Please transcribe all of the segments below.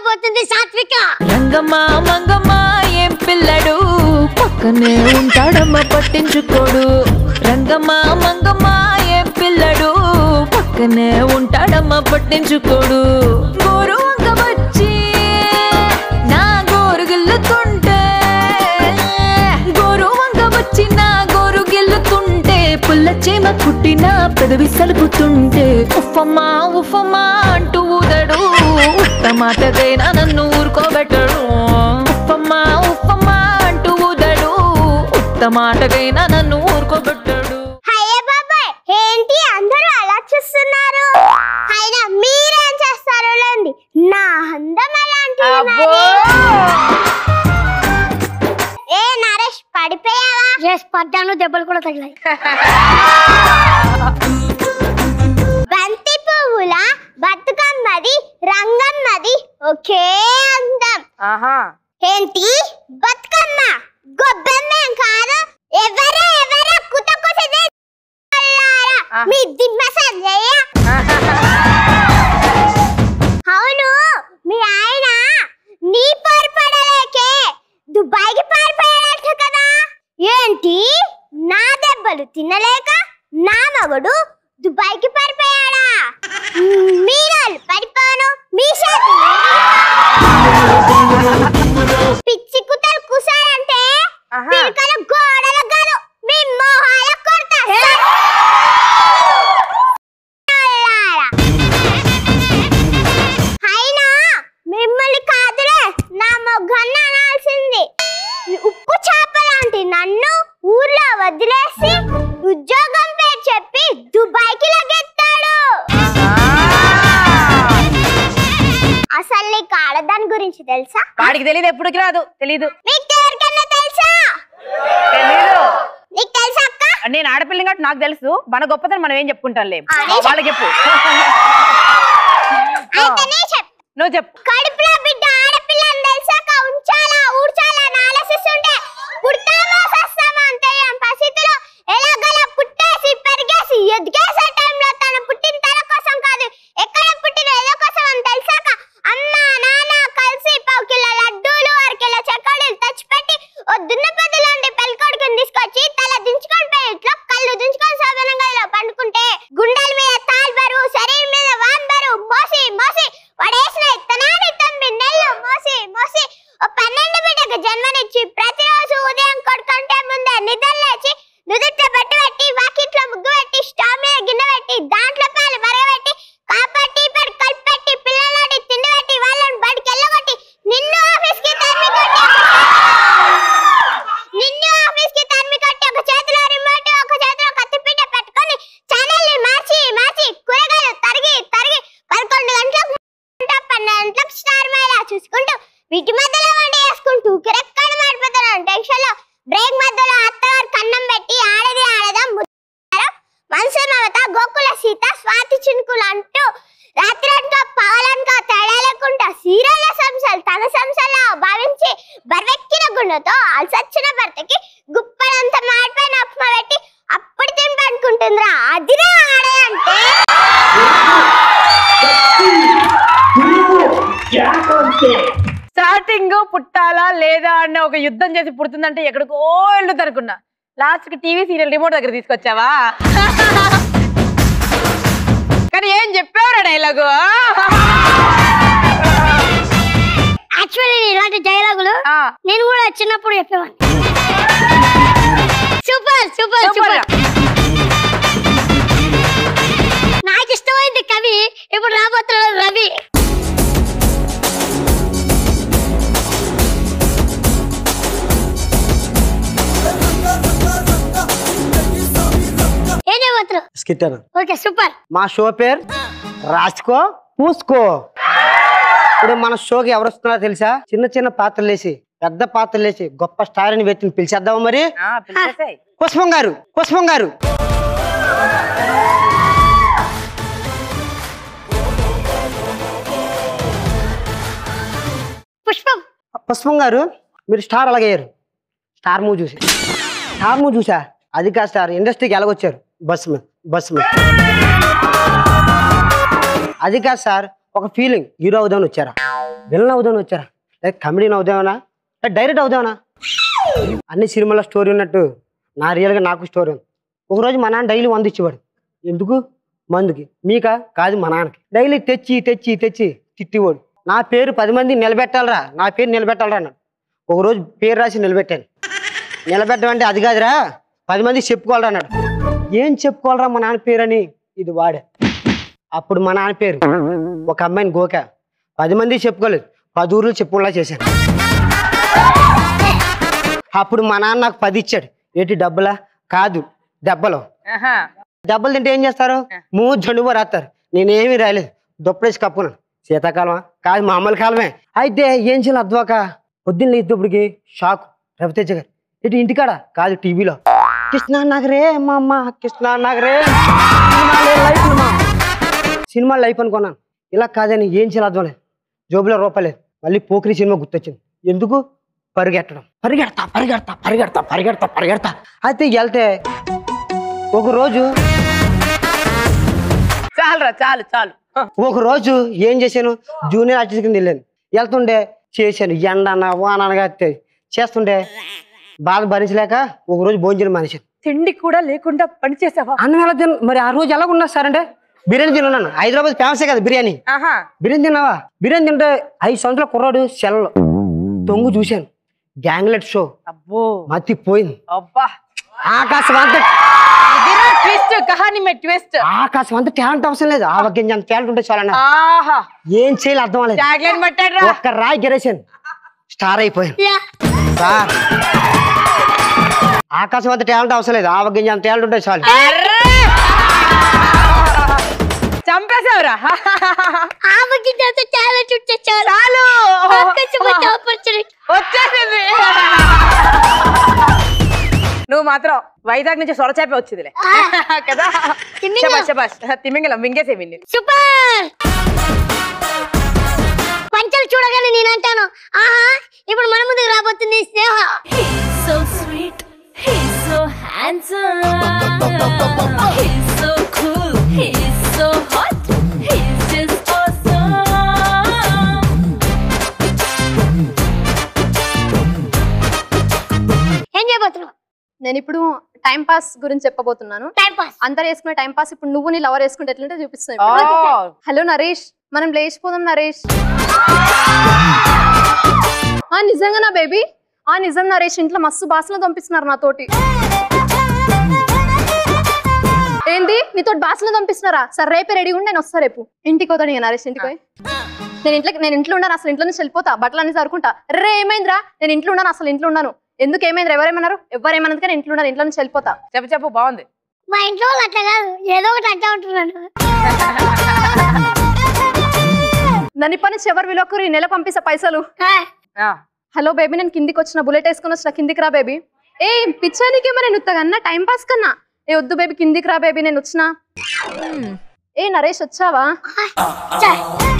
చెప్పబోతుంది సాత్విక రంగమ్మ మంగమ్మ ఏం పిల్లడు పక్కనే ఉంటాడమ్మ పట్టించుకోడు రంగమ్మ మంగమ్మ ఏం పిల్లడు పక్కనే ఉంటాడమ్మ పట్టించుకోడు గోరు వంక వచ్చి నా గోరు గిల్లుతుంటే గోరు వంక వచ్చి నా గోరు గిల్లుతుంటే పుల్ల చేమ కుట్టిన పెదవి సలుపుతుంటే ఉఫమ్మా ఉఫమ్మా అంటూ ఊదడు ఉత్తమాటదైనా నన్ను ఊరుకోబెట్టడు ఉఫమ్మా ఉఫమ్మా అంటూ ఊదడు ఉత్తమాటదైనా నన్ను ఊరుకోబెట్టడు అయ్యే బాబాయ్ ఏంటి అందరూ అలా చూస్తున్నారు అయినా మీరేం చేస్తారు లేండి నా అందం అలాంటిది మరి. ఏ నరేష్ పడిపోయావా చేసి పడ్డాను దెబ్బలు కూడా తగిలాయి బంతి పువ్వుల బతుకమ్మది రంగమ్మది ఒకే అందం ఆహా ఏంటి బతుకమ్మ గొబ్బెమ్మేం కాదు ఎవరే ఎవరే కుత కుత ఆ. మీ దిమ్మ సంజయ్య అవును మీ ఆయన నీ పారిపడలేకే దుబాయ్కి పారిపోయాడట కదా ఏంటి నా దెబ్బలు తినలేక నా మగుడు దుబాయ్కి పారిపోయాడా మీరాలు పడిపోను మీ చేతులు పిచ్చి కుతలు కూసారంటే ఆహా. పిలకల గోడల గారు మీ మొహాల కొడతా అయినా మిమ్మల్ని కాదులే నా మొగ్గన్న అనాల్సింది ఈ ఉప్పు చేప లాంటి నన్ను ఊర్లో వదిలేసి ఉద్యోగం పేరు చెప్పి దుబాయ్కి లగెత్తాడు అసలు నీకు ఆడదాని గురించి తెలుసా వాడికి తెలియదు ఎప్పటికి రాదు తెలీదు మీకు ఎవరికన్నా తెలుసా తెలీదు నీకు తెలుసా అక్క నేను ఆడపిల్లని కాబట్టి నాకు తెలుసు మన గొప్పతనం మనం ఏం చెప్పుకుంటాంలే ఆ, నేను వాళ్ళకి చెప్పు అయితేనే చెప్పు నువ్వు చెప్పు కడుపులో బిడ్డ ఆడపిల్ల అని తెలిసాక ఉంచాలా ఊడ్చాలా అని ఆలోచిస్తుంటే పుడతామా సస్తామా అని తెలియని పరిస్థితిలో ఎలాగలా పుట్టేసి పెరిగేసి ఎదిగేసే టైంలో తను పుట్టిన తన కోసం కాదు ఎక్కడ పుట్టిన ఏదో కోసం అని తెలిసాక అమ్మ నాన్న కలిసి పావు కిలో లడ్డూలు అర కిలో చెక్కడీలు తెచ్చిపెట్టి ఓ దున్నపదిలోండి పెళ్ళికొడుకుని తీసుకొచ్చి తల దించుకొని పోయి ఇట్లా కళ్ళు దించుకొని సాధారణంగా ఇలా పండుకుంటే గుండెల మీద తాల్బరు శరీరం మీద వాంబరు మోసి మోసి వాడేసిన ఇత్తనాన్ని తొమ్మిది నెలలు మోసి మోసి ఓ పన్నెండు బిడ్డకు జన్మనిచ్చి ప్రతిరోజు ఉదయం కొడుకంటే ముందే నిద్ర లేచి నుదుట బట్ట పెట్టి వాకిట్లో ముగ్గు పెట్టి స్టవ్ మీద గిన్నె పెట్టి దాంట్లో పాలు మరగబెట్టి కాపట్టి పెట్టి కలిపెట్టి పిల్లలని తిండి పెట్టి వాళ్ళని బడికి వెళ్ళగొట్టి నిన్ను ఆఫీస్కి తరిమి కొట్టి నిన్ను ఆఫీస్కి తరిమి కొట్టి ఒక చేతిలో రిమోట్ ఒక చేతిలో కత్తిపీట పెట్టుకొని ఛానల్ని మార్చి మార్చి కూరగాయలు తరిగి తరిగి పదకొండు గంటలకు వంట, పన్నెండు గంటలకు స్టార్ మేళా చూసుకుంటూ వీటి మధ్యలో వంట చేసుకుంటూ కిరక్కని మాడిపోతున్నాను టెన్షన్ లో బ్రేక్ మధ్యలో అత్తగారు కన్నం పెట్టి ఆడది ఆడదా ముద్దారం మనసు మమత గోకుల సీత స్వాతి చినుకులు అంటూ రాత్రంతా పగలనక తేడా లేకుండా సీరియల్ సంశయాలు తన సంశయాలు భావించి బర్వెక్కిన గుండెతో అలసచ్చిన భర్తకి గుప్పడంత మాడిపోయిన ఉప్మా పెట్టి అప్పుడు తింపి అనుకుంటుందిరా అదిరా ఆడే అంటే స్టార్టింగ్ పుట్టాలా లేదా అన్న ఒక యుద్ధం చేసి పుడుతుందంటే ఎక్కడికో వెళ్తుంది అనుకున్నా లాస్ట్ కి టీవీ సీరియల్ రిమోట్ దగ్గర తీసుకొచ్చావా కానీ ఏం చెప్పావురా డైలాగు యాక్చువల్లీ ఇలాంటి డైలాగులు నేను కూడా చిన్నప్పుడు చెప్పేవాడిని సూపర్ సూపర్ సూపర్ సూపర్ నాకు ఇష్టమైంది కవి ఇప్పుడు రాబోతున్నాడు రవి ఏం చేయబోతున్నావు స్కిట్ అన్న ఓకే సూపర్ మా షో పేరు రాసుకో పూసుకో ఇప్పుడు మన షోకి ఎవరు వస్తున్నారో తెలుసా చిన్న చిన్న పాత్రలు వేసి పెద్ద పాత్రలు వేసి గొప్ప స్టార్ అని వ్యక్తిని పిలిచేద్దామా మరి ఆ, పిలిచేసేయ్. పుష్పం గారు పుష్పం గారు పుష్పం పుష్పం గారు మీరు స్టార్ అలాగయ్యారు స్టార్ మూవ్ చూసి స్టార్ మూవ్ చూసా అది కాదు స్టార్ ఇండస్ట్రీకి ఎలాగొచ్చారు బస్ మీద బస్ మీద అది కాదు సార్ ఒక ఫీలింగ్ హీరో అవుదామని వచ్చారా విలన్ అవుదామని వచ్చారా లేక కమెడీని అవుదామనా లేక డైరెక్ట్ అవుదామనా అన్ని సినిమాలో స్టోరీ ఉన్నట్టు నా రియల్గా నాకు స్టోరీ ఉంది ఒకరోజు మా నాన్న డైలీ వంద ఇచ్చేవాడు ఎందుకు మందుకి మీకా కాదు మా నాన్నకి డైలీ తెచ్చి తెచ్చి తెచ్చి తిట్టివాడు నా పేరు పది మంది నిలబెట్టాలరా నా పేరు నిలబెట్టాలరా అన్నాడు ఒకరోజు పేరు రాసి నిలబెట్టాను నిలబెట్టడం అంటే అది కాదురా పది మంది చెప్పుకోవాలరా అన్నాడు ఏం చెప్పుకోవాలరా మా నాన్న పేరు అని ఇది వాడే అప్పుడు మా నాన్న పేరు ఒక అమ్మాయిని గోక పది మంది చెప్పుకోలేదు పది ఊర్లు చెప్పుకోలా చేశాను అప్పుడు మా నాన్న నాకు పది ఇచ్చాడు ఏంటి డబ్బులా కాదు దెబ్బలు ఆహా. దెబ్బలు తింటే ఏం చేస్తారు మూడు జండుబో రాస్తారు నేనేమీ రాయలేదు దుప్పడేసి కప్పును శీతాకాలమా కాదు మామూలు కాలమే అయితే ఏం చేయాలి అద్వాక పొద్దున్న లేచేటప్పటికి షాక్ రవితేజ గారు ఇటు ఇంటికాడ కాదు టీవీలో కృష్ణా నగరే మా అమ్మ కృష్ణా నగరే సినిమాలే లైఫ్ మా సినిమా లైఫ్ అనుకున్నాను ఇలా కాదని ఏం చేయాలి అర్థమలేదు జోబులో రూపాయలేదు మళ్ళీ పోకిరి సినిమా గుర్తొచ్చింది ఎందుకు పరిగెట్టడం పరిగెడతా పరిగెడతా పరిగెడతా పరిగెడతా పరిగెడతా అయితే వెళ్తే ఒక రోజు చాలురా చాలు చాలు ఒక రోజు ఏం చేశాను జూనియర్ ఆర్టిస్ట్ కింద వెళ్ళాను వెళ్తుండే చేశాను ఎండన వాననగా తే- చేస్తుండే బాధ భరించలేక ఒక రోజు భోజనం మానేశాను తిండి కూడా లేకుండా పని చేసావా అన్నం ఎలా తిన మరి ఆ రోజు ఎలా ఉన్నా సార్ అంటే బిర్యానీ తిన్నాను హైదరాబాద్ ఫేమసే కదా బిర్యానీ ఆహా బిర్యానీ తిన్నావా బిర్యానీ తింటే ఐదు సంవత్సరాల కుర్రాడు సెల్ తొంగు చూశాను గ్యాంగ్లెట్ షో అబ్బో మతి పోయింది అబ్బా ఆకాశం అంత ట్విస్ట్ కహాని మే ట్విస్ట్ ఆకాశం అంత టాలెంట్ అవసరం లేదు ఆ వగ్గించి అంత టాలెంట్ ఉంటే చాలన్నా ఆహా ఏం చేయాలి అర్థం అవ్వలేదు చాక్లెట్ పట్టాడ్రా ఒక్క రాయి గెరేసాను స్టార్ అయిపోయాను సార్ ఆకాశం అంత టాలెంట్ అవసరం లేదు ఆ వగ్గించి అంత టాలెంట్ ఉంటే చాలు చంపేశావురా ఆమెకి చేత చాలా చుట్టే చాలు చాలు ఆపర్చునిటీ ఆపర్చునిటీ వచ్చేసింది నువ్వు మాత్రం వైజాగ్ నుంచి సొరచేప వచ్చిందిలే కదా తిమింగలం. శబాష్ శబాష్ తిమ్మింగలం మింగేసే విన్ని సూపర్ పంచలు చూడగానే నేను అంటాను ఆహా ఇప్పుడు మన ముందుకు రాబోతుంది స్నేహ He's so sweet, he's so handsome, he's so cool, he's so hot, he's just awesome. ఏం చేయబోతున్నావు నేను ఇప్పుడు టైం పాస్ గురించి చెప్పబోతున్నాను టైం పాస్ అందరు వేసుకునే టైం పాస్ ఇప్పుడు నువ్వు నీ లవర్ వేసుకుంటే ఎట్లుంటే చూపిస్తాను ఇప్పుడు. హలో నరేష్ మనం లేచిపోదాం నరేష్ ఆ నిజంగా నా బేబీ ఆ నిజం నరేష్ ఇంట్లో మస్తు బాసలు పంపిస్తున్నారు నాతోటి ఏంది నీతో బాసలు పంపిస్తున్నారా సరే రేపే రెడీ ఉండి నేను వస్తా రేపు ఇంటికి పోతాను ఇక నరేష్ ఇంటికి పోయి నేను ఇంట్లో నేను ఇంట్లో ఉన్నాను అసలు ఇంట్లో నుంచి వెళ్ళిపోతా బట్టలు అన్ని సరుకుంటా రే ఏమైందిరా నేను ఇంట్లో ఉన్నాను అసలు ఇంట్లో ఉన్నాను ఎందుకు ఏమైంది ఎవరేమన్నారు ఎవరేమన్నది కానీ ఇంట్లో ఉన్నాను ఇంట్లో నుంచి వెళ్ళిపోతా చెప్పు చెప్పు బాగుంది మా ఇంట్లో వాళ్ళు అట్లా కాదు ఏదో ఒకటి అంటా ఉంటున్నాను నన్ను ఇప్పటి నుంచి ఎవరు విలువకు ఈ నెల పంపిస్తా పైసలు ఆ, ఆ, హలో బేబీ నేను కిందికి వచ్చిన బుల్లెట్ వేసుకొని వచ్చిన కిందికి రా బేబీ ఏ పిచ్చానికేమో నేను ఉత్తగన్నా టైం పాస్ కన్నా ఏ వద్దు బేబీ కిందికి రా బేబీ నేను వచ్చిన ఏ నరేష్ వచ్చావా చా.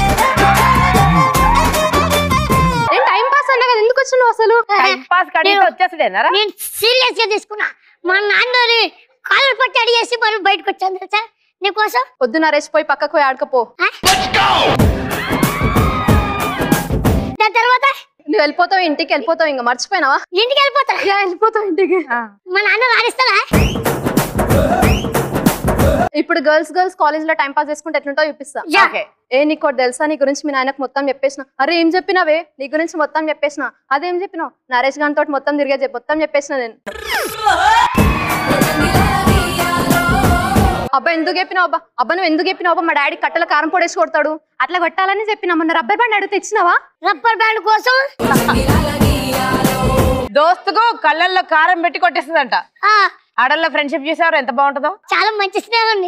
నేను టైం పాస్ అన్నా కదా ఎందుకు వచ్చినావు అసలు టైం పాస్ కడిగితే వచ్చేసాడేనారా నేను సీరియస్ గా తీసుకున్నా మా నాన్నని కాలు పట్టి అడిగేసి మనం బయటకు వచ్చాను తెలుసా నీకోసం వద్దు నరేష్ పోయి పక్కకు పోయి ఆడుకపో ఆ? దాని తర్వాత నువ్వు వెళ్ళిపోతావు ఇంటికి వెళ్ళిపోతావు ఇంకా మర్చిపోయినావా ఇంటికి వెళ్ళిపోతా యా, వెళ్ళిపోతావు ఇంటికి మా నాన్న రాణిస్తాడా ఇప్పుడు గర్ల్స్ గర్ల్స్ కాలేజ్ లో టైం పాస్ చేసుకుంటే ఎట్లుంటావు చూపిస్తా యా. ఓకే ఏ నీకు ఒకటి తెలుసా నీ గురించి మీ నాయనకు మొత్తం చెప్పేసిన అరే ఏం చెప్పినావే నీ గురించి మొత్తం చెప్పేసిన అదేం చెప్పినావు నరేష్ గారి తోటి మొత్తం తిరిగే చెప్పు మొత్తం చెప్పేసిన నేను అబ్బా ఎందుకు చెప్పినావు అబ్బా అబ్బా నువ్వు ఎందుకు చెప్పినావు అబ్బా మా డాడీ కట్టెల కారం పొడేసి కొడతాడు అట్లా కొట్టాలని చెప్పినా మొన్న రబ్బర్ బ్యాండ్ అడిగితే ఇచ్చినావా రబ్బర్ బ్యాండ్ కోసం దోస్తుకు కళ్ళల్లో కారం పెట్టి కొట్టేస్తుందంట ఆ, ఆడల్లో ఫ్రెండ్షిప్ చేసేవారు ఎంత బాగుంటుందో చాలా మంచి స్నేహం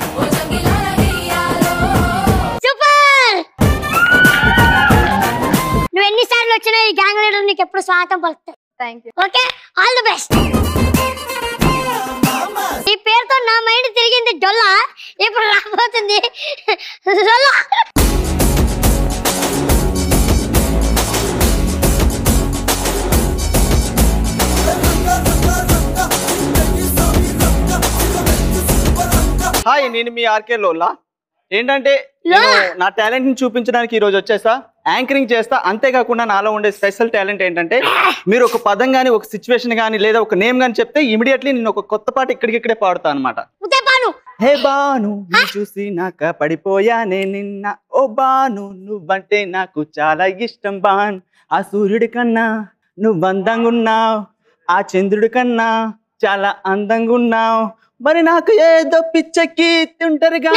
సూపర్ నువ్వు ఎన్నిసార్లు వచ్చినా ఈ గ్యాంగ్ లీడర్ నీకు ఎప్పుడు స్వాగతం పలుకుతాయి thank you okay all the best ఈ పేరుతో నా మైండ్ తిరిగింది డొల్ల ఇప్పుడు రాబోతుంది డొల్ల హాయ్ నేను మీ ఆర్కే లోల్లా ఏంటంటే నేను నా టాలెంట్ ని చూపించడానికి ఈ రోజు వచ్చేసా యాంకరింగ్ చేస్తా అంతేకాకుండా నాలో ఉండే స్పెషల్ టాలెంట్ ఏంటంటే మీరు ఒక పదం గానీ ఒక సిచ్యువేషన్ గానీ లేదా ఒక నేమ్ గానీ చెప్తే ఇమీడియట్లీ నేను ఒక కొత్త పాట ఇక్కడికిక్కడే పాడుతా అనమాట ఉదయపాను హే బాను నీ చూసి నాక పడిపోయానే నిన్న ఓ బాను నువ్వంటే నాకు చాలా ఇష్టం బాన్ ఆ సూర్యుడి కన్నా నువ్వు అందంగా ఉన్నావు ఆ చంద్రుడి కన్నా చాలా అందంగా ఉన్నావు మరి నాకు ఏదో పిచ్చెక్కి తింటారుగా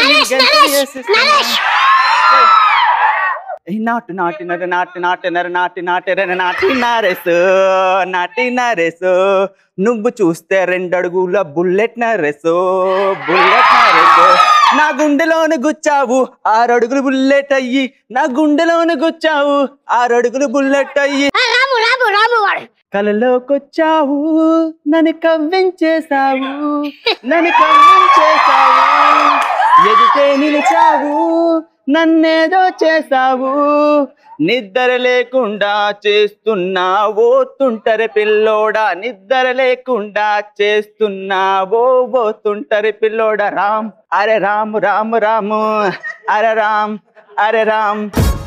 నాటు నాటినర నాటి నాటినర నాటి నాటినర నాటి నారేసు నాటి నారేసు నువ్వు చూస్తే రెండడుగుల బుల్లెట్ నరేసు బుల్లెట్ నరేసు నా గుండెలోను గుచ్చావు ఆరడుగులు బుల్లెట్ అయ్యి నా గుండెలోను గుచ్చావు ఆరడుగులు బుల్లెట్ అయ్యి ఆ, రాము రాము రాము వాడు కలలోకొచ్చావు నన్ను కవ్వించేశావు నన్ను కవ్వించేశావు ఎదుటే నిలిచావు నన్నేదో చేశావు నిద్ర లేకుండా చేస్తున్నావో తుంటరి పిల్లోడా నిద్ర లేకుండా చేస్తున్నావో ఓ తుంటరి పిల్లోడా రామ్ అరే రాము రాము రాము అరే రామ్ అరే రామ్